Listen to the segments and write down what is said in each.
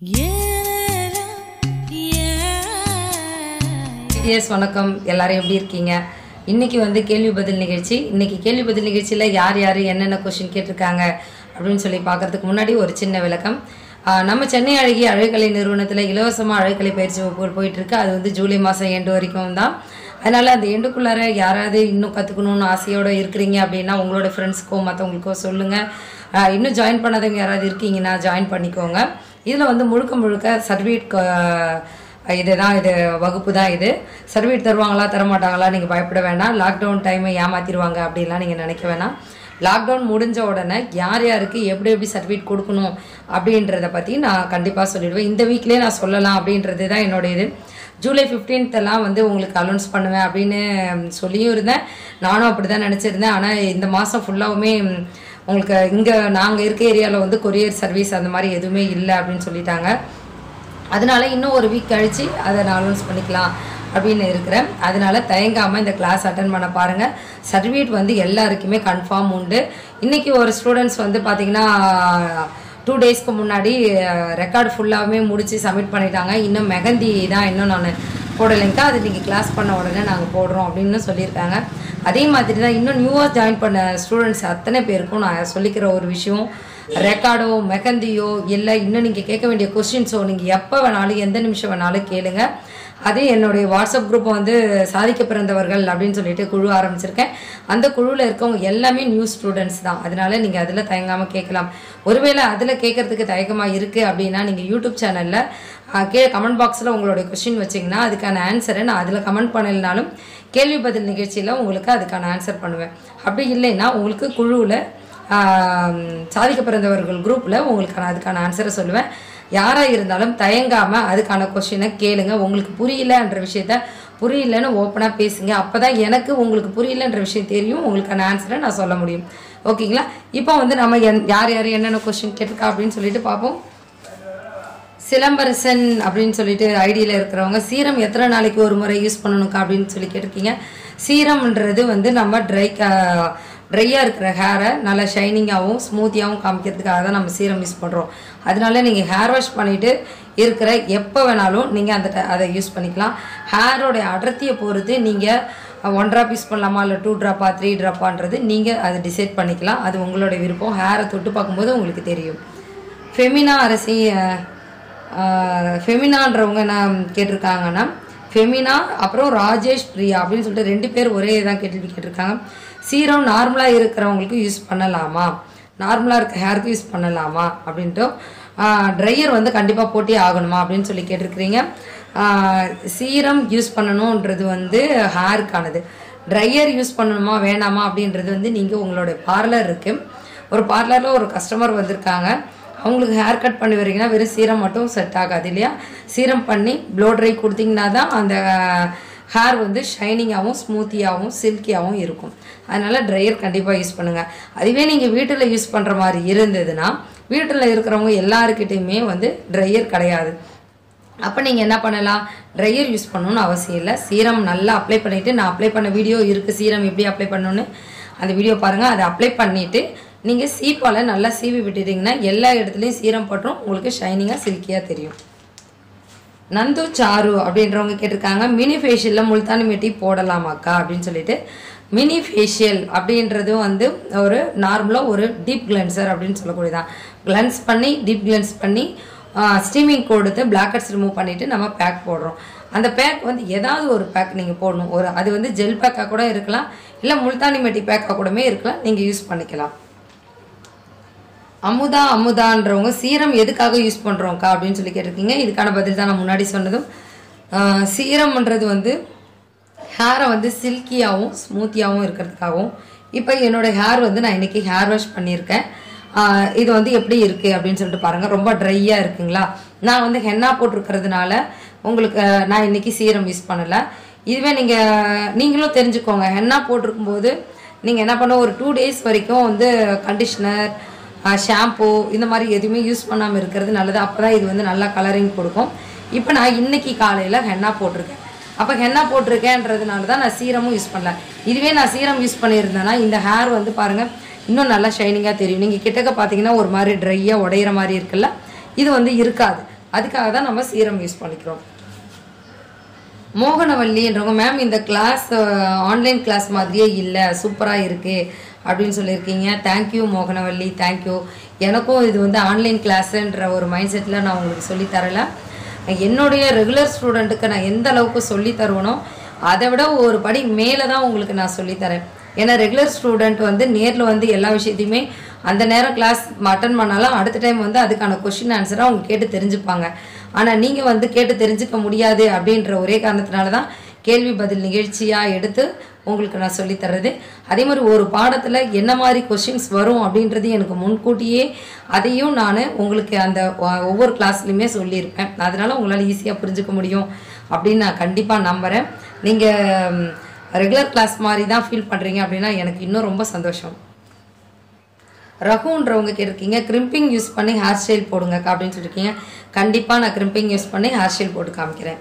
S வணக்கம் எல்லாரும் எப்படி இருக்கீங்க இன்னைக்கு வந்து கேள்வி பதில் நிகழ்ச்சி இன்னைக்கு கேள்வி பதில் நிகழ்ச்சியில் யார் யார் என்னென்ன கொஷின் கேட்டிருக்காங்க அப்படின்னு சொல்லி பார்க்கறதுக்கு முன்னாடி ஒரு சின்ன விளக்கம் ஆஹ் நம்ம சென்னை அழகி அழகுக்கலை நிறுவனத்தில் இலவசமாக அழகுக்கலை பயிற்சி வகுப்புகள் போயிட்டு இருக்கு அது வந்து ஜூலை மாதம் எண்டு வரைக்கும் தான் அதனால அந்த எண்டுக்குள்ளார யாராவது இன்னும் கற்றுக்கணும்னு ஆசையோட இருக்கிறீங்க அப்படின்னா உங்களோட ஃப்ரெண்ட்ஸ்க்கோ மற்றவங்களுக்கோ சொல்லுங்கள் ஆஹ் இன்னும் ஜாயின் பண்ணாதவங்க யாராவது இருக்கீங்கன்னா ஜாயின் பண்ணிக்கோங்க இதில் வந்து முழுக்க முழுக்க சர்டிஃபிகேட் இதுதான் இது வகுப்பு தான் இது சர்டிஃபிகேட் தருவாங்களா தரமாட்டாங்களா நீங்கள் பயப்பட வேண்டாம் லாக்டவுன் டைமை ஏமாத்திடுவாங்க அப்படின்லாம் நீங்கள் நினைக்க வேணாம் லாக்டவுன் முடிஞ்ச உடனே யார் யாருக்கு எப்படி எப்படி சர்டிஃபிகேட் கொடுக்கணும் அப்படின்றத பற்றி நான் கண்டிப்பாக சொல்லிடுவேன் இந்த வீக்லேயே நான் சொல்லலாம் அப்படின்றது தான் என்னோட இது ஜூலை 15th எல்லாம் வந்து உங்களுக்கு அலௌன்ஸ் பண்ணுவேன் அப்படின்னு சொல்லியும் இருந்தேன் நானும் அப்படி தான் நினச்சிருந்தேன் ஆனால் இந்த மாதம் ஃபுல்லாகவுமே உங்களுக்கு இங்கே நாங்கள் இருக்க ஏரியாவில் வந்து கொரியர் சர்வீஸ் அந்த மாதிரி எதுவுமே இல்லை அப்படின்னு சொல்லிட்டாங்க அதனால இன்னும் ஒரு வீக் கழிச்சு அதை நான் அனௌன்ஸ் பண்ணிக்கலாம் அப்படின்னு இருக்கிறேன் அதனால தயங்காமல் இந்த கிளாஸ் அட்டன் பண்ண பாருங்கள் சர்டிஃபிகேட் வந்து எல்லாருக்குமே கன்ஃபார்ம் உண்டு இன்னைக்கு ஒரு ஸ்டூடெண்ட்ஸ் வந்து பார்த்தீங்கன்னா டூ டேஸ்க்கு முன்னாடி ரெக்கார்டு ஃபுல்லாகவே முடிச்சு சப்மிட் பண்ணிட்டாங்க இன்னும் மெகந்தி தான் இன்னும் நான் போடலைங்கக்கா அது நீங்கள் கிளாஸ் பண்ண உடனே நாங்கள் போடுறோம் அப்படின்னு சொல்லியிருக்காங்க அதே மாதிரி தான் இன்னும் நியூவாக ஜாயின் பண்ண ஸ்டூடெண்ட்ஸ் அத்தனை பேருக்கும் நான் சொல்லிக்கிற ஒரு விஷயம் ரெக்கார்டோ மெகந்தியோ இல்லை இன்னும் நீங்கள் கேட்க வேண்டிய கொஸ்டின்ஸோ நீங்கள் எப்போ வேணாலும் எந்த நிமிஷம் வேணாலும் கேளுங்க அதே என்னுடைய வாட்ஸ்அப் குரூப் வந்து சாதிக்க பிறந்தவர்கள் அப்படின்னு சொல்லிட்டு குழு ஆரம்பிச்சிருக்கேன் அந்த குழுவில் இருக்கவங்க எல்லாமே நியூ ஸ்டூடெண்ட்ஸ் தான் அதனால நீங்கள் அதில் தயங்காமல் கேட்கலாம் ஒருவேளை அதில் கேட்கறதுக்கு தயக்கமாக இருக்குது அப்படின்னா நீங்கள் யூடியூப் சேனலில் கே கமெண்ட் பாக்ஸில் உங்களுடைய கொஸ்டின் வச்சிங்கன்னா அதுக்கான ஆன்சரை நான் அதில் கமெண்ட் பண்ணலைனாலும் கேள்வி பதில் நிகழ்ச்சியில் உங்களுக்கு அதுக்கான ஆன்சர் பண்ணுவேன் அப்படி இல்லைன்னா உங்களுக்கு குழுவில் சாதிக்க பிறந்தவர்கள் குரூப்பில் உங்களுக்கு நான் அதுக்கான ஆன்சரை சொல்லுவேன் யாராக இருந்தாலும் தயங்காமல் அதுக்கான கொஷினை கேளுங்க உங்களுக்கு புரியலன்ற விஷயத்த புரியலன்னு ஓப்பனாக பேசுங்க அப்போ தான் எனக்கு உங்களுக்கு புரியலன்ற விஷயம் தெரியும் உங்களுக்கான ஆன்சரை நான் சொல்ல முடியும் ஓகேங்களா இப்போ வந்து நம்ம என் யார் யார் என்னென்ன கொஷின் கேட்டிருக்கா அப்படின்னு சொல்லிட்டு பார்ப்போம் சிலம்பரசன் அப்படின்னு சொல்லிட்டு ஐடியில் இருக்கிறவங்க சீரம் எத்தனை நாளைக்கு ஒரு முறை யூஸ் பண்ணணுக்கா அப்படின்னு சொல்லி கேட்டிருக்கீங்க சீரம்ன்றது வந்து நம்ம ட்ரை ட்ரையாக இருக்கிற ஹேரை நல்லா ஷைனிங்காகவும் ஸ்மூத்தியாகவும் காமிக்கிறதுக்காக தான் நம்ம சீரம் யூஸ் பண்ணுறோம் அதனால நீங்கள் ஹேர் வாஷ் பண்ணிவிட்டு இருக்கிற எப்போ வேணாலும் நீங்கள் அந்த ட- அதை யூஸ் பண்ணிக்கலாம் ஹேரோடைய அடர்த்தியை பொறுத்து நீங்கள் ஒன் ட்ராப் யூஸ் பண்ணலாமா இல்லை டூ ட்ராப்பா த்ரீ ட்ராப்பான்றது நீங்கள் அதை டிசைட் பண்ணிக்கலாம் அது உங்களோட விருப்பம் ஹேரை தொட்டு பார்க்கும்போது உங்களுக்கு தெரியும் ஃபெமினா அரசி அஹ், ஃபெமினான்றவங்க என்ன கேட்டிருக்காங்கன்னா ஃபெமினா அப்புறம் ராஜேஷ் பிரியா அப்படின்னு சொல்லிட்டு ரெண்டு பேர் ஒரே தான் கேள்வி கேட்டிருக்காங்க சீரம் நார்மலாக இருக்கிறவங்களுக்கு யூஸ் பண்ணலாமா நார்மலாக இருக்க ஹேருக்கு யூஸ் பண்ணலாமா அப்படின்ட்டு ட்ரையர் வந்து கண்டிப்பாக போட்டே ஆகணுமா அப்படின்னு சொல்லி கேட்டிருக்கிறீங்க ஆஹ், சீரம் யூஸ் பண்ணணுன்றது வந்து ஹேருக்கானது ட்ரையர் யூஸ் பண்ணணுமா வேணாமா அப்படின்றது வந்து நீங்கள் உங்களோட பார்லர் இருக்குது ஒரு பார்லரில் ஒரு கஸ்டமர் வந்திருக்காங்க அவங்களுக்கு ஹேர் கட் பண்ணி வரீங்கன்னா வெறும் சீரம் மட்டும் செட் ஆகாது இல்லையா சீரம் பண்ணி ப்ளோ ட்ரை கொடுத்தீங்கன்னா தான் அந்த ஹேர் வந்து ஷைனிங்காகவும் ஸ்மூத்தியாகவும் சில்கியாகவும் இருக்கும் அதனால ட்ரையர் கண்டிப்பாக யூஸ் பண்ணுங்கள் அதுவே நீங்கள் வீட்டில் யூஸ் பண்ணுற மாதிரி இருந்ததுன்னா வீட்டில் இருக்கிறவங்க எல்லாருக்கிட்டையுமே வந்து ட்ரையர் கிடையாது அப்போ நீங்கள் என்ன பண்ணலாம் ட்ரையர் யூஸ் பண்ணணும்னு அவசியம் இல்லை சீரம் நல்லா அப்ளை பண்ணிவிட்டு நான் அப்ளை பண்ண வீடியோ இருக்குது சீரம் எப்படி அப்ளை பண்ணணும்னு அந்த வீடியோ பாருங்கள் அதை அப்ளை பண்ணிவிட்டு நீங்கள் சீப்பால் நல்லா சீவி விட்டுட்டீங்கன்னா எல்லா இடத்துலையும் சீரம் பட்டுரும் உங்களுக்கு ஷைனிங்காக சில்கியாக தெரியும் நந்து சாரு அப்படின்றவங்க கேட்டிருக்காங்க மினி ஃபேஷியலில் முல்தானி மெட்டி போடலாமாக்கா அப்படின்னு சொல்லிட்டு மினி ஃபேஷியல் அப்படின்றது வந்து ஒரு நார்மலாக ஒரு டீப் கிளென்சர் அப்படின்னு சொல்லக்கூடியதான் கிளென்ஸ் பண்ணி டீப் கிளென்ஸ் பண்ணி ஸ்டீமிங் கொடுத்து பிளாக்கெட்ஸ் ரிமூவ் பண்ணிவிட்டு நம்ம பேக் போடுறோம் அந்த பேக் வந்து ஏதாவது ஒரு பேக் நீங்கள் போடணும் ஒரு அது வந்து ஜெல் பேக்காக கூட இருக்கலாம் இல்லை முல்தானி மெட்டி பேக்காக கூடமே இருக்கலாம் நீங்கள் யூஸ் பண்ணிக்கலாம் அமுதா அமுதான்றவங்க சீரம் எதுக்காக யூஸ் பண்ணுறோம்க்கா அப்படின்னு சொல்லி கேட்டிருக்கீங்க இதுக்கான பதில் தான் நான் முன்னாடி சொன்னதும் ஆஹ் சீரம்ன்றது வந்து ஹேரை வந்து சில்கியாகவும் ஸ்மூத்தியாகவும் இருக்கிறதுக்காகவும் இப்போ என்னோட ஹேர் வந்து நான் இன்னைக்கு ஹேர் வாஷ் பண்ணியிருக்கேன் ஆஹ் இது வந்து எப்படி இருக்குது அப்படின்னு சொல்லிட்டு பாருங்கள் ரொம்ப ட்ரையாக இருக்குங்களா நான் வந்து ஹென்னா போட்டிருக்கிறதுனால உங்களுக்கு ஆஹ் நான் இன்னைக்கு சீரம் யூஸ் பண்ணலை இதுவே நீங்கள் நீங்களும் தெரிஞ்சுக்கோங்க ஹென்னா போட்டிருக்கும்போது நீங்கள் என்ன பண்ண ஒரு டூ டேஸ் வரைக்கும் வந்து கண்டிஷ்னர் ஷாம்பு இந்த மாதிரி எதுவுமே யூஸ் பண்ணாமல் இருக்கிறது நல்லது அப்போ தான் இது வந்து நல்லா கலரிங் கொடுக்கும் இப்போ நான் இன்னைக்கு காலையில் ஹென்னா போட்டிருக்கேன் அப்போ ஹென்னா போட்டிருக்கேன்றதுனால தான் நான் சீரமும் யூஸ் பண்ணல இதுவே நான் சீரம் யூஸ் பண்ணியிருந்தேன்னா இந்த ஹேர் வந்து பாருங்கள் இன்னும் நல்லா ஷைனிங்காக தெரியும் நீங்கள் கிட்டக்க பார்த்தீங்கன்னா ஒரு மாதிரி ட்ரையாக உடையிற மாதிரி இருக்குல்ல இது வந்து இருக்காது அதுக்காக தான் நம்ம சீரம் யூஸ் பண்ணிக்கிறோம் மோகனவல்லின்றவங்க மேம் இந்த கிளாஸ் ஆன்லைன் கிளாஸ் மாதிரியே இல்லை சூப்பராக இருக்குது அப்படின்னு சொல்லியிருக்கீங்க தேங்க்யூ மோகனவல்லி தேங்க்யூ எனக்கும் இது வந்து ஆன்லைன் கிளாஸுன்ற ஒரு மைண்ட் செட்டில் நான் உங்களுக்கு சொல்லித் தரல என்னுடைய ரெகுலர் ஸ்டூடெண்ட்டுக்கு நான் எந்த அளவுக்கு சொல்லித் தருவனோ அதை விட ஒரு படி மேலே தான் உங்களுக்கு நான் சொல்லித் தரேன் ஏன்னா ரெகுலர் ஸ்டூடெண்ட் வந்து நேரில் வந்து எல்லா விஷயத்தையுமே அந்த நேரம் கிளாஸ் அட்டன் பண்ணாலும் அடுத்த டைம் வந்து அதுக்கான கொஷின் ஆன்சரை அவங்க கேட்டு தெரிஞ்சுப்பாங்க ஆனால் நீங்கள் வந்து கேட்டு தெரிஞ்சுக்க முடியாது அப்படின்ற ஒரே காரணத்தினால தான் கேள்வி பதில் நிகழ்ச்சியாக எடுத்து உங்களுக்கு நான் சொல்லித் தர்றது அதே மாதிரி ஒரு பாடத்தில் என்ன மாதிரி கொஷின்ஸ் வரும் அப்படின்றது எனக்கு முன்கூட்டியே அதையும் நான் உங்களுக்கு அந்த ஒ- ஒவ்வொரு கிளாஸ்லையுமே சொல்லியிருப்பேன் அதனால உங்களால் ஈஸியாக புரிஞ்சுக்க முடியும் அப்படின்னு நான் கண்டிப்பாக நம்புகிறேன் நீங்கள் ரெகுலர் கிளாஸ் மாதிரி தான் ஃபீல் பண்ணுறீங்க அப்படின்னா எனக்கு இன்னும் ரொம்ப சந்தோஷம் ரகுன்றவங்க கேட்டிருக்கீங்க கிரிம்பிங் யூஸ் பண்ணி ஹேர் ஸ்டைல் போடுங்கக்கா அப்படின்னு சொல்லியிருக்கீங்க கண்டிப்பாக நான் கிரிம்பிங் யூஸ் பண்ணி ஹேர் ஸ்டைல் போட்டு காமிக்கிறேன்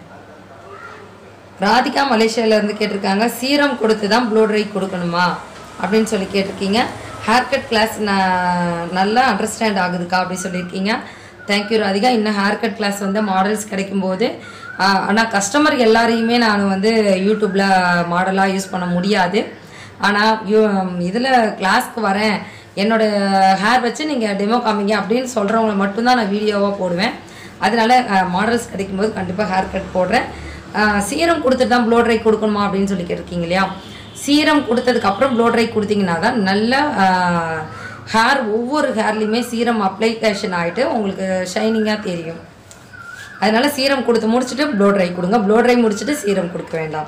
ராதிகா மலேசியால இருந்து கேட்டிருக்காங்க சீரம் கொடுத்து தான் ப்ளூ ட்ரை கொடுக்கணுமா அப்படின்னு சொல்லி கேட்டிருக்கீங்க ஹேர் கட் கிளாஸ் நான் நல்லா அண்டர்ஸ்டாண்ட் ஆகுதுக்கா அப்படின்னு சொல்லியிருக்கீங்க தேங்க்யூ ராதிகா இன்னும் ஹேர் கட் கிளாஸ் வந்து மாடல்ஸ் கிடைக்கும்போது ஆனால் கஸ்டமர் எல்லாரையுமே நான் வந்து யூடியூப்பில் மாடலாக யூஸ் பண்ண முடியாது ஆனால் யூ இதில் கிளாஸ்க்கு வரேன் என்னோட ஹேர் வச்சு நீங்கள் டெமோ காமிங்க அப்படின்னு சொல்கிறவங்கள மட்டும்தான் நான் வீடியோவாக போடுவேன் அதனால மாடல்ஸ் கிடைக்கும்போது கண்டிப்பாக ஹேர் கட் போடுறேன் அஹ், சீரம் கொடுத்துட்டு தான் ப்ளோ ட்ரை கொடுக்கணுமா அப்படின்னு சொல்லி கேட்டிருக்கீங்க இல்லையா சீரம் கொடுத்ததுக்கு அப்புறம் ப்ளோ ட்ரை கொடுத்தீங்கன்னா தான் நல்ல ஹேர் ஒவ்வொரு ஹேர்லையுமே சீரம் அப்ளிகேஷன் ஆகிட்டு உங்களுக்கு ஷைனிங்காக தெரியும் அதனால சீரம் கொடுத்து முடிச்சுட்டு ப்ளோ ட்ரை கொடுங்க ப்ளோ ட்ரை முடிச்சுட்டு சீரம் கொடுக்க வேண்டாம்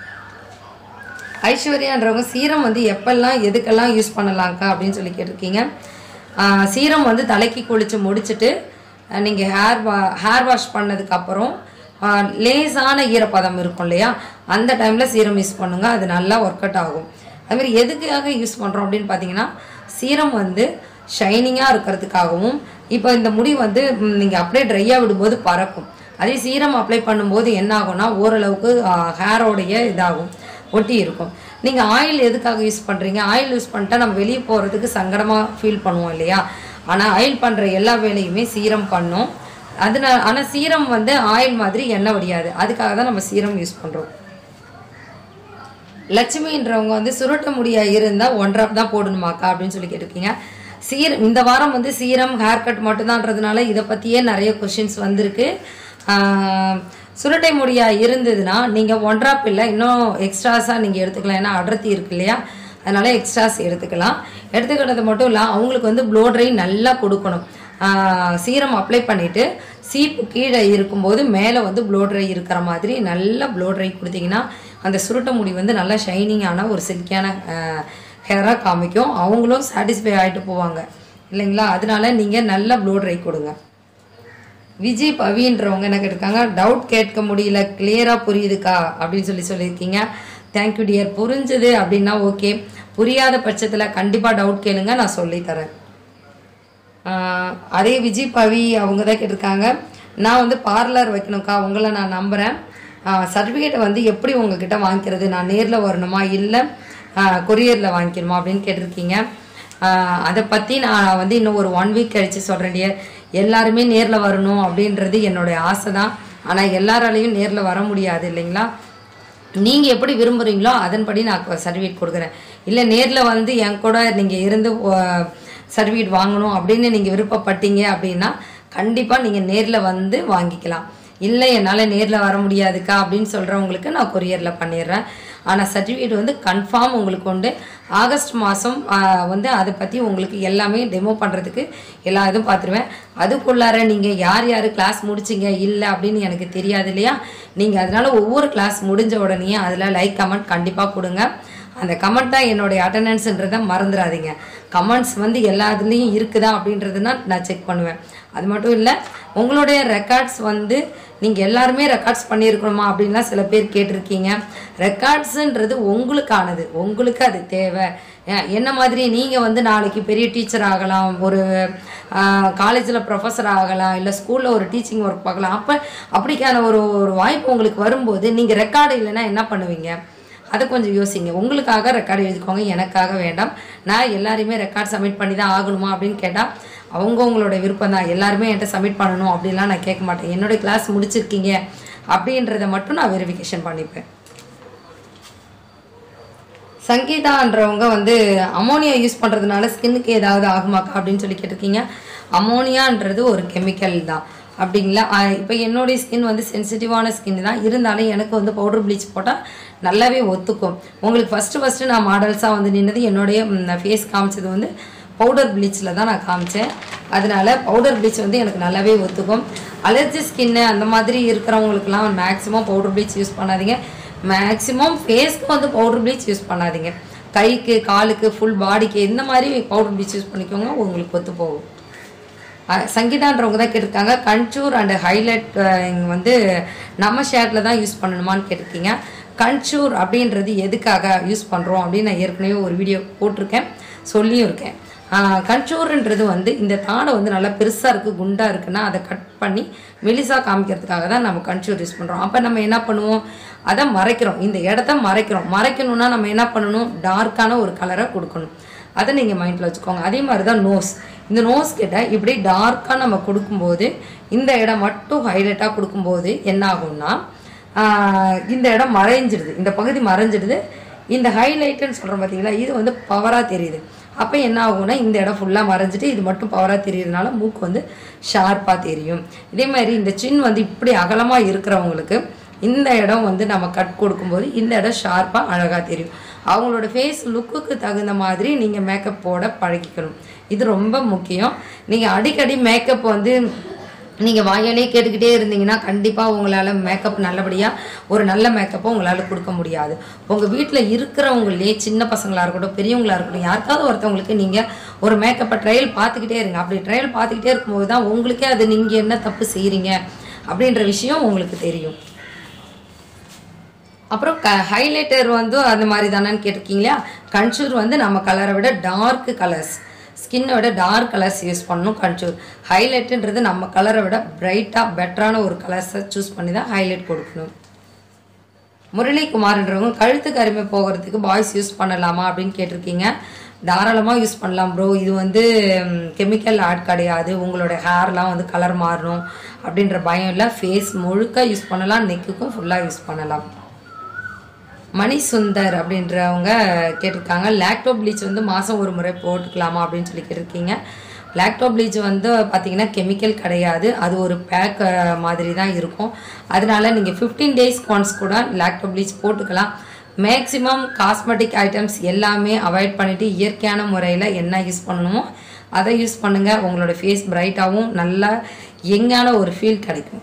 ஐஸ்வர்யான்றவங்க சீரம் வந்து எப்பெல்லாம் எதுக்கெல்லாம் யூஸ் பண்ணலாம்க்கா அப்படின்னு சொல்லி கேட்டிருக்கீங்க ஆஹ் சீரம் வந்து தலைக்கு குளிச்சு முடிச்சுட்டு அஹ் நீங்க ஹேர் வா ஹேர் வாஷ் பண்ணதுக்கப்புறம் லேசான ஈரப்பதம் இருக்கும் இல்லையா அந்த டைம்ல சீரம் யூஸ் பண்ணுங்க அது நல்லா ஒர்க் அவுட் ஆகும் அது மாதிரி எதுக்காக யூஸ் பண்றோம் அப்படின்னு பார்த்தீங்கன்னா சீரம் வந்து ஷைனிங்காக இருக்கிறதுக்காகவும் இப்போ இந்த முடி வந்து ம், நீங்க அப்படியே ட்ரையாக விடும்போது பறக்கும் அதே சீரம் அப்ளை பண்ணும்போது என்ன ஆகும்னா ஓரளவுக்கு ஹேரோடைய இதாகும் ஒட்டி இருக்கும் நீங்கள் ஆயில் எதுக்காக யூஸ் பண்ணுறீங்க ஆயில் யூஸ் பண்ணிட்டா நம்ம வெளியே போகிறதுக்கு சங்கடமாக ஃபீல் பண்ணுவோம் இல்லையா ஆனால் ஆயில் பண்ணுற எல்லா வேலையுமே சீரம் பண்ணும் அதனால ஆனால் சீரம் வந்து ஆயில் மாதிரி எண்ணெய் வடியாது அதுக்காக தான் நம்ம சீரம் யூஸ் பண்ணுறோம் லட்சுமின்றவங்க வந்து சுருட்ட முடியா இருந்தா ஒன் ட்ராப் தான் போடணுமாக்கா அப்படின்னு சொல்லி கேட்டிருக்கீங்க சீரம் இந்த வாரம் வந்து சீரம் ஹேர் கட் மட்டும்தான்றதுனால இதை பற்றியே நிறைய கொஷின்ஸ் வந்திருக்கு ஆஹ், சுருட்டை முடியா இருந்ததுன்னா நீங்கள் ஒன் ட்ராப் இல்லை இன்னும் எக்ஸ்ட்ராஸாக நீங்கள் எடுத்துக்கலாம் ஏன்னா அடர்த்தி இருக்கு இல்லையா அதனால எக்ஸ்ட்ராஸ் எடுத்துக்கலாம் எடுத்துக்கிட்டது மட்டும் இல்லை அவங்களுக்கு வந்து ப்ளோ ட்ரை நல்லா கொடுக்கணும் ஆஹ், சீரம் அப்ளை பண்ணிட்டு சீப்பு கீழே இருக்கும்போது மேலே வந்து ப்ளோ ட்ரை இருக்கிற மாதிரி நல்லா ப்ளோ ட்ரை கொடுத்தீங்கன்னா அந்த சுருட்ட முடி வந்து நல்லா ஷைனிங்கான ஒரு சில்கியான ஹேராக காமிக்கும் அவங்களும் சாட்டிஸ்ஃபை ஆகிட்டு போவாங்க இல்லைங்களா அதனால நீங்கள் நல்ல ப்ளோ ட்ரை கொடுங்க விஜய் பவின்றவங்க என்ன கேட்டிருக்காங்க டவுட் கேட்க முடியல கிளியராக புரியுதுக்கா அப்படின்னு சொல்லி சொல்லியிருக்கீங்க தேங்க்யூ டியர் புரிஞ்சுது அப்படின்னா ஓகே புரியாத பட்சத்தில் கண்டிப்பாக டவுட் கேளுங்க நான் சொல்லித் தரேன் ஆஹ் அதே விஜய் பவி அவங்க தான் கேட்டிருக்காங்க நான் வந்து பார்லர் வைக்கணும்க்கா உங்களை நான் நம்புகிறேன் சர்டிஃபிகேட்டை வந்து எப்படி உங்ககிட்ட வாங்கிக்கிறது நான் நேரில் வரணுமா இல்லை கொரியரில் வாங்கிக்கணுமா அப்படின்னு கேட்டிருக்கீங்க ஆஹ் அதை பற்றி நான் வந்து இன்னும் ஒரு ஒன் வீக் கழித்து சொல்கிறேன் டியர் எல்லாருமே நேரில் வரணும் அப்படின்றது என்னுடைய ஆசை தான் ஆனால் எல்லாராலையும் நேரில் வர முடியாது இல்லைங்களா நீங்கள் எப்படி விரும்புகிறீங்களோ அதன்படி நான் சர்டிஃபிகேட் கொடுக்குறேன் இல்லை நேரில் வந்து என் கூட நீங்கள் இருந்து சர்டிஃபிகேட் வாங்கணும் அப்படின்னு நீங்கள் விருப்பப்பட்டீங்க அப்படின்னா கண்டிப்பாக நீங்கள் நேரில் வந்து வாங்கிக்கலாம் இல்லை என்னால் நேரில் வர முடியாதுக்கா அப்படின்னு சொல்கிறவங்களுக்கு நான் கொரியரில் பண்ணிடுறேன் ஆனால் சர்டிஃபிகேட் வந்து கன்ஃபார்ம் உங்களுக்கு உண்டு ஆகஸ்ட் மாதம் வந்து அதை பற்றி உங்களுக்கு எல்லாமே டெமோ பண்ணுறதுக்கு எல்லா இதுவும் பார்த்துருவேன் அதுக்குள்ளார நீங்கள் யார் யார் கிளாஸ் முடிச்சிங்க இல்லை அப்படின்னு எனக்கு தெரியாது இல்லையா நீங்கள் அதனால ஒவ்வொரு கிளாஸ் முடிஞ்ச உடனே அதில் லைக் கமெண்ட் கண்டிப்பாக கொடுங்க அந்த கமெண்ட் தான் என்னுடைய அட்டண்டன்ஸ்ன்றதை மறந்துடாதீங்க கமெண்ட்ஸ் வந்து எல்லா இதுலேயும் இருக்குதா அப்படின்றதுனா நான் செக் பண்ணுவேன் அது மட்டும் இல்லை உங்களுடைய ரெக்கார்ட்ஸ் வந்து நீங்கள் எல்லாருமே ரெக்கார்ட்ஸ் பண்ணியிருக்கணுமா அப்படின்லாம் சில பேர் கேட்டிருக்கீங்க ரெக்கார்ட்ஸுன்றது உங்களுக்கானது உங்களுக்கு அது தேவை ஏன், என்ன மாதிரி நீங்கள் வந்து நாளைக்கு பெரிய டீச்சர் ஆகலாம் ஒரு காலேஜில் ப்ரொஃபஸர் ஆகலாம் இல்லை ஸ்கூலில் ஒரு டீச்சிங் ஒர்க் பார்க்கலாம் அப்போ அப்படிக்கான ஒரு ஒரு வாய்ப்பு உங்களுக்கு வரும்போது நீங்கள் ரெக்கார்டு இல்லைன்னா என்ன பண்ணுவீங்க அதை கொஞ்சம் யோசிங்க உங்களுக்காக ரெக்கார்டு எழுதிக்கோங்க எனக்காக வேண்டாம் நான் எல்லாரையுமே ரெக்கார்ட் சப்மிட் பண்ணி தான் ஆகணுமா அப்படின்னு கேட்டால் அவங்கவுங்களோட விருப்பம் தான் எல்லாருமே என்கிட்ட சப்மிட் பண்ணணும் அப்படிலாம் நான் கேட்க மாட்டேன் என்னோட கிளாஸ் முடிச்சிருக்கீங்க அப்படின்றத மட்டும் நான் வெரிஃபிகேஷன் பண்ணிப்பேன் சங்கீதான்றவங்க வந்து அமோனியா யூஸ் பண்ணுறதுனால ஸ்கின்னுக்கு ஏதாவது ஆகுமாக்கா அப்படின்னு சொல்லி கேட்டிருக்கீங்க அமோனியான்றது ஒரு கெமிக்கல் தான் அப்படிங்களா இப்போ என்னுடைய ஸ்கின் வந்து சென்சிட்டிவான ஸ்கின் தான் இருந்தாலும் எனக்கு வந்து பவுடர் ப்ளீச் போட்டால் நல்லாவே ஒத்துக்கும் உங்களுக்கு ஃபஸ்ட்டு ஃபஸ்ட்டு நான் மாடல்ஸாக வந்து நின்னது என்னுடைய ஃபேஸ் காமிச்சது வந்து பவுடர் ப்ளீச்சில் தான் நான் காமிச்சேன் அதனால பவுடர் ப்ளீச் வந்து எனக்கு நல்லாவே ஒத்துக்கும் அலர்ஜி ஸ்கின்னு அந்த மாதிரி இருக்கிறவங்களுக்குலாம் மேக்ஸிமம் பவுடர் ப்ளீச் யூஸ் பண்ணாதீங்க மேக்ஸிமம் ஃபேஸ்க்கு வந்து பவுடர் ப்ளீச் யூஸ் பண்ணாதீங்க கைக்கு காலுக்கு ஃபுல் பாடிக்கு இந்த மாதிரி பவுடர் ப்ளீச் யூஸ் பண்ணிக்கோங்க உங்களுக்கு ஒத்து போகும் அஹ் சங்கீதான்றவங்க தான் கேட்டிருக்காங்க கன்ச்சூர் அண்ட் ஹைலைட் வந்து நம்ம ஷேட்டில் தான் யூஸ் பண்ணணுமான்னு கேட்டிருக்கீங்க கன்ச்சூர் அப்படின்றது எதுக்காக யூஸ் பண்ணுறோம் அப்படின்னு நான் ஏற்கனவே ஒரு வீடியோ போட்டிருக்கேன் சொல்லியும் இருக்கேன் கன்ச்சூர்ன்றது வந்து இந்த தாடை வந்து நல்லா பெருசாக இருக்குது குண்டாக இருக்குன்னா அதை கட் பண்ணி மெலிசாக காமிக்கிறதுக்காக தான் நம்ம கன்ச்சூர் யூஸ் பண்ணுறோம் அப்போ நம்ம என்ன பண்ணுவோம் அதை மறைக்கிறோம் இந்த இடத்த மறைக்கிறோம் மறைக்கணும்னா நம்ம என்ன பண்ணணும் டார்க்கான ஒரு கலரை கொடுக்கணும் அதை நீங்கள் மைண்டில் வச்சுக்கோங்க அதே மாதிரி தான் நோஸ் இந்த நோஸ் கிட்ட இப்படி டார்க்காக நம்ம கொடுக்கும்போது இந்த இடம் மட்டும் ஹைலைட்டாக கொடுக்கும்போது என்ன ஆகும்னா ஆஹ் இந்த இடம் மறைஞ்சிடுது இந்த பகுதி மறைஞ்சிடுது இந்த ஹைலைட்டுன்னு சொல்கிறோம் பார்த்தீங்களா இது வந்து பவராக தெரியுது அப்போ என்ன ஆகும்னா இந்த இடம் ஃபுல்லாக மறைஞ்சிட்டு இது மட்டும் பவராக தெரியறதுனால மூக்கு வந்து ஷார்ப்பாக தெரியும் இதே மாதிரி இந்த சின் வந்து இப்படி அகலமாக இருக்கிறவங்களுக்கு இந்த இடம் வந்து நம்ம கட் கொடுக்கும்போது இந்த இடம் ஷார்ப்பாக அழகாக தெரியும் அவங்களோட ஃபேஸ் லுக்குக்கு தகுந்த மாதிரி நீங்கள் மேக்கப் போட பழகிக்கணும் இது ரொம்ப முக்கியம் நீங்கள் அடிக்கடி மேக்கப் வந்து நீங்கள் வாயாலே கேட்டுக்கிட்டே இருந்தீங்கன்னா கண்டிப்பாக உங்களால் மேக்கப் நல்லபடியாக ஒரு நல்ல மேக்கப்பை உங்களால் கொடுக்க முடியாது உங்கள் வீட்டில் இருக்கிறவங்களே சின்ன பசங்களாக இருக்கட்டும் பெரியவங்களா இருக்கட்டும் யாருக்காவது ஒருத்தவங்களுக்கு நீங்கள் ஒரு மேக்கப்பை ட்ரையல் பார்த்துக்கிட்டே இருங்க அப்படி ட்ரையல் பார்த்துக்கிட்டே இருக்கும்போது தான் உங்களுக்கே அது நீங்கள் என்ன தப்பு செய்கிறீங்க அப்படின்ற விஷயம் உங்களுக்கு தெரியும் அப்புறம் க ஹைலைட்டர் வந்து அந்த மாதிரி தானேன்னு கேட்டிருக்கீங்களா கன்சூர் வந்து நம்ம கலரை விட டார்க் கலர்ஸ் ஸ்கின்னை விட டார்க் கலர்ஸ் யூஸ் பண்ணணும் கன்சூர் ஹைலைட்டுன்றது நம்ம கலரை விட பிரைட்டாக பெட்டரான ஒரு கலர்ஸை சூஸ் பண்ணி தான் ஹைலைட் கொடுக்கணும் முரளிகுமார்ன்றவங்க கழுத்துக்கு அருமை போகிறதுக்கு பாய்ஸ் யூஸ் பண்ணலாமா அப்படின்னு கேட்டிருக்கீங்க தாராளமாக யூஸ் பண்ணலாம் ப்ரோ இது வந்து கெமிக்கல் ஆட் கிடையாது உங்களோட ஹேர்லாம் வந்து கலர் மாறணும் அப்படின்ற பயம் இல்லை ஃபேஸ் முழுக்க யூஸ் பண்ணலாம் நெக்குக்கும் ஃபுல்லாக யூஸ் பண்ணலாம் மணி சுந்தர் அப்படின்றவங்க கேட்டிருக்காங்க லாக்டோ ப்ளீச் வந்து மாதம் ஒரு முறை போட்டுக்கலாமா அப்படின்னு சொல்லி கேட்டிருக்கீங்க லாக்டோ ப்ளீச் வந்து பார்த்தீங்கன்னா கெமிக்கல் கிடையாது அது ஒரு பேக் மாதிரி தான் இருக்கும் அதனால நீங்கள் ஃபிஃப்டீன் டேஸ் ஒன்ஸ் கூட லாக்டோ ப்ளீச் போட்டுக்கலாம் மேக்ஸிமம் காஸ்மெட்டிக் ஐட்டம்ஸ் எல்லாமே அவாய்ட் பண்ணிவிட்டு இயற்கையான முறையில் என்ன யூஸ் பண்ணணுமோ அதை யூஸ் பண்ணுங்கள் உங்களோட ஃபேஸ் பிரைட்டாகவும் நல்லா யங்கான ஒரு ஃபீல் கிடைக்கும்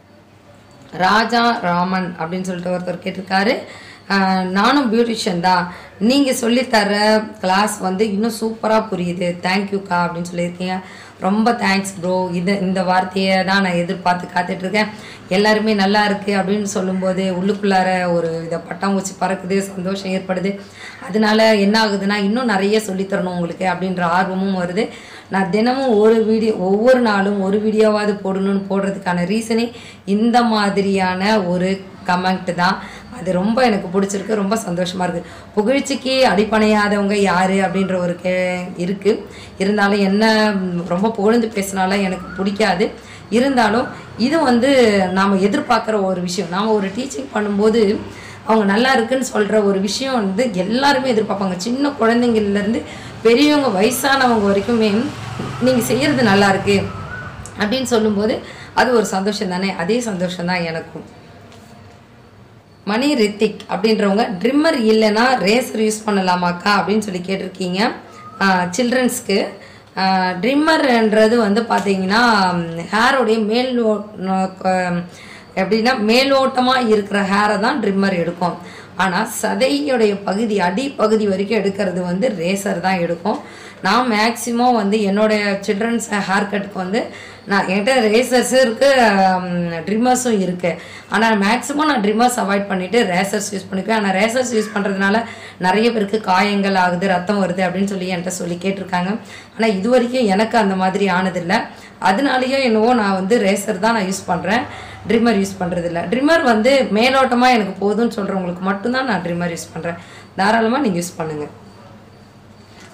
ராஜா ராமன் அப்படின்னு சொல்லிட்டு ஒருத்தர் கேட்டிருக்காரு ஆஹ் நானும் பியூட்டிஷியன் தான் நீங்கள் சொல்லித்தர கிளாஸ் வந்து இன்னும் சூப்பராக புரியுது தேங்க்யூக்கா அப்படின்னு சொல்லியிருக்கீங்க ரொம்ப தேங்க்ஸ் ப்ரோ இது இந்த வார்த்தையை தான் நான் எதிர்பார்த்து காத்துட்ருக்கேன் எல்லாருமே நல்லா இருக்கு அப்படின்னு சொல்லும்போது உள்ளுக்குள்ளார ஒரு இதை பட்டாம்பூச்சி பறக்குது சந்தோஷம் ஏற்படுது அதனால என்ன ஆகுதுன்னா இன்னும் நிறைய சொல்லித்தரணும் உங்களுக்கு அப்படின்ற ஆர்வமும் வருது நான் தினமும் ஒரு வீடியோ ஒவ்வொரு நாளும் ஒரு வீடியோவாவது போடணும்னு போடுறதுக்கான ரீசனே இந்த மாதிரியான ஒரு கமெண்ட் தான் அது ரொம்ப எனக்கு பிடிச்சிருக்கு ரொம்ப சந்தோஷமா இருக்கு புகழ்ச்சிக்கு அடிப்படையாதவங்க யாரு அப்படின்ற ஒரு கே இருக்கு இருந்தாலும் என்ன ம், ரொம்ப புகழ்ந்து பேசினாலும் எனக்கு பிடிக்காது இருந்தாலும் இது வந்து நாம் எதிர்பார்க்குற ஒரு விஷயம் நாம் ஒரு டீச்சிங் பண்ணும்போது அவங்க நல்லா இருக்குன்னு சொல்கிற ஒரு விஷயம் வந்து எல்லாருமே எதிர்பார்ப்பாங்க சின்ன குழந்தைங்கள்லேருந்து பெரியவங்க வயசானவங்க வரைக்குமே நீங்கள் செய்கிறது நல்லா இருக்கு அப்படின்னு சொல்லும்போது அது ஒரு சந்தோஷம் தானே அதே சந்தோஷம் தான் எனக்கும் மணி ரித்திக் அப்படின்றவங்க ட்ரிம்மர் இல்லைன்னா ரேசர் யூஸ் பண்ணலாமாக்கா அப்படின்னு சொல்லி கேட்டிருக்கீங்க சில்ட்ரன்ஸ்க்கு ட்ரிம்மர்ன்றது வந்து பார்த்தீங்கன்னா ஹேரோடைய மேல் ஓ- நோ- க- எப்படின்னா மேலோட்டமாக இருக்கிற ஹேரை தான் ட்ரிம்மர் எடுக்கும் ஆனால் சதையுடைய பகுதி அடிப்பகுதி வரைக்கும் எடுக்கிறது வந்து ரேசர் தான் எடுக்கும் நான் மேக்ஸிமம் வந்து என்னோடைய சில்ட்ரன்ஸ் ஹேர் கட்டுக்கு வந்து நான் என்கிட்ட ரேசர்ஸும் இருக்குது ட்ரிம்மர்ஸும் இருக்குது ஆனால் மேக்ஸிமம் நான் ட்ரிம்மர்ஸ் அவாய்ட் பண்ணிவிட்டு ரேசர்ஸ் யூஸ் பண்ணிக்குவேன் ஆனால் ரேசர்ஸ் யூஸ் பண்ணுறதுனால நிறைய பேருக்கு காயங்கள் ஆகுது ரத்தம் வருது அப்படின்னு சொல்லி என்கிட்ட சொல்லி கேட்டிருக்காங்க ஆனால் இது வரைக்கும் எனக்கு அந்த மாதிரி ஆனதில்லை அதனாலயோ என்னவோ நான் வந்து ரேசர் தான் நான் யூஸ் பண்ணுறேன் ட்ரிம்மர் யூஸ் பண்ணுறது இல்லை ட்ரிம்மர் வந்து மேலோட்டமாக எனக்கு போதும்னு சொல்கிறவங்களுக்கு மட்டும்தான் நான் ட்ரிம்மர் யூஸ் பண்ணுறேன் தாராளமாக நீங்கள் யூஸ் பண்ணுங்கள்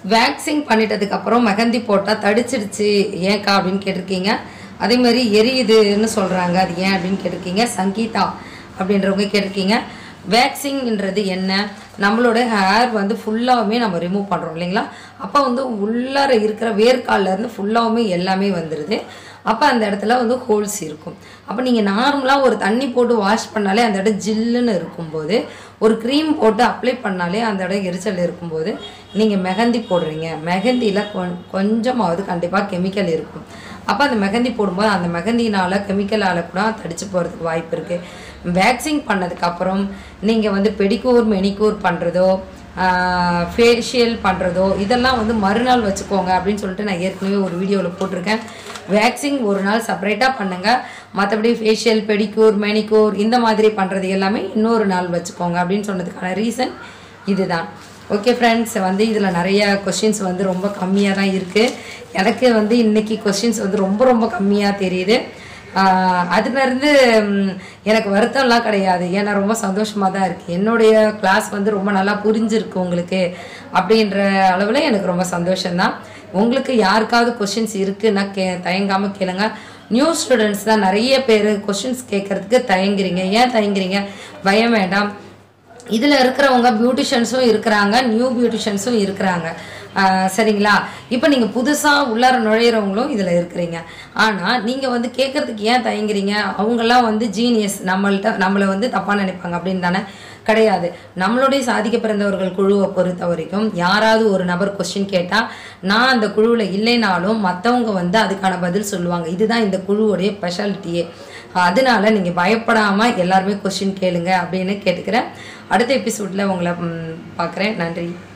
வேக்சிங் பண்ணிட்டதுக்கு அப்புறம் மெஹந்தி போட்டால் தடிச்சிடுச்சு ஏன்க்கா அப்படின்னு கேட்டிருக்கீங்க அதே மாதிரி எரியுதுன்னு சொல்கிறாங்க அது ஏன் அப்படின்னு கேட்டிருக்கீங்க சங்கீதா அப்படின்றவங்க கேட்டிருக்கீங்க வேக்சிங்ன்றது என்ன நம்மளோட ஹேர் வந்து ஃபுல்லாகவுமே நம்ம ரிமூவ் பண்ணுறோம் இல்லைங்களா அப்போ வந்து உள்ளார இருக்கிற வேர்க்கால்ல இருந்து ஃபுல்லாகவுமே எல்லாமே வந்துடுது அப்போ அந்த இடத்துல வந்து ஹோல்ஸ் இருக்கும் அப்போ நீங்கள் நார்மலாக ஒரு தண்ணி போட்டு வாஷ் பண்ணாலே அந்த இடம் ஜில்லுன்னு இருக்கும்போது ஒரு க்ரீம் போட்டு அப்ளை பண்ணாலே அந்த இடம் எரிச்சல் இருக்கும்போது நீங்கள் மெஹந்தி போடுறீங்க மெஹந்தியில் கொ- கொஞ்சமாவது கண்டிப்பாக கெமிக்கல் இருக்கும் அப்போ அந்த மெஹந்தி போடும்போது அந்த மெஹந்தினால கெமிக்கலால் கூட தடிச்சு போகிறதுக்கு வாய்ப்பு இருக்குது வேக்சிங் பண்ணதுக்கப்புறம் நீங்கள் வந்து பெடிக்கூர் மெனிக்கூர் பண்ணுறதோ ஃபேஷியல் பண்ணுறதோ இதெல்லாம் வந்து மறுநாள் வச்சுக்கோங்க அப்படின்னு சொல்லிட்டு நான் ஏற்கனவே ஒரு வீடியோவில் போட்டிருக்கேன் வேக்சிங் ஒரு நாள் செப்பரேட்டாக பண்ணுங்கள் மற்றபடி ஃபேஷியல் பெடிக்கூர் மெனிக்கூர் இந்த மாதிரி பண்ணுறது எல்லாமே இன்னொரு நாள் வச்சுக்கோங்க அப்படின்னு சொன்னதுக்கான ரீசன் இதுதான் ஓகே ஃப்ரெண்ட்ஸ் வந்து இதில் நிறைய கொஷின்ஸ் வந்து ரொம்ப கம்மியாக தான் இருக்குது எனக்கு வந்து இன்னைக்கு கொஷின்ஸ் வந்து ரொம்ப ரொம்ப கம்மியாக தெரியுது ஆஹ் அதுலேருந்து ம், எனக்கு வருத்தம்லாம் கிடையாது ஏன்னா ரொம்ப சந்தோஷமாக தான் இருக்குது என்னுடைய கிளாஸ் வந்து ரொம்ப நல்லா புரிஞ்சிருக்கு உங்களுக்கு அப்படின்ற அளவில் எனக்கு ரொம்ப சந்தோஷம்தான் உங்களுக்கு யாருக்காவது கொஷின்ஸ் இருக்குன்னா கே தயங்காமல் கேளுங்க நியூ ஸ்டூடெண்ட்ஸ் தான் நிறைய பேர் கொஷின்ஸ் கேட்கறதுக்கு தயங்குறீங்க ஏன் தயங்குறீங்க பயம் வேண்டாம் இதில் இருக்கிறவங்க பியூட்டிஷியன்ஸும் இருக்கிறாங்க நியூ பியூட்டிஷியன்ஸும் இருக்கிறாங்க ஆஹ் சரிங்களா இப்போ நீங்கள் புதுசாக உள்ளார நுழையிறவங்களும் இதில் இருக்கிறீங்க ஆனால் நீங்கள் வந்து கேட்கறதுக்கு ஏன் தயங்குறீங்க அவங்கெல்லாம் வந்து ஜீனியஸ் நம்மள்ட்ட நம்மளை வந்து தப்பாக நினைப்பாங்க அப்படின்னு தானே கிடையாது நம்மளுடைய சாதிக்க பிறந்தவர்கள் குழுவை பொறுத்த வரைக்கும் யாராவது ஒரு நபர் கொஸ்டின் கேட்டால் நான் அந்த குழுவில் இல்லைனாலும் மற்றவங்க வந்து அதுக்கான பதில் சொல்லுவாங்க இதுதான் இந்த குழுவுடைய ஸ்பெஷாலிட்டியே அதனால நீங்கள் பயப்படாமல் எல்லாருமே கொஸ்டின் கேளுங்க அப்படின்னு கேட்டுக்கிறேன் அடுத்த எபிசோடில் உங்களை பார்க்குறேன் நன்றி